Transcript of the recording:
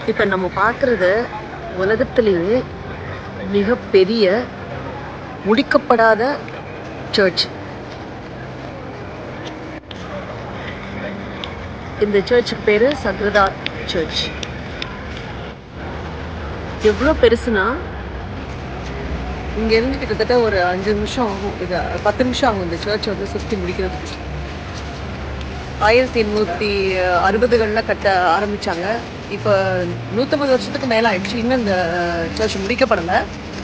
இப்போ நம்ம பார்க்குறது உலகத்திலேயே மிகப்பெரிய முடிக்கப்படாத சர்ச் இந்த சர்ச்சுக்கு பேர் சக்ரதா சர்ச் எவ்வளோ பெருசுனா இங்கேருந்து கிட்டத்தட்ட ஒரு அஞ்சு நிமிஷம் ஆகும் இது பத்து நிமிஷம் ஆகும் இந்த சர்ச் வந்து சுற்றி முடிக்கிறதுக்கு ஆயிரத்தி எண்ணூற்றி அறுபதுகளில் கட்ட ஆரம்பித்தாங்க இப்போ நூற்றம்பது வருஷத்துக்கு மேலே ஆயிடுச்சு இன்னும் இந்த சர்ச் முடிக்கப்படலை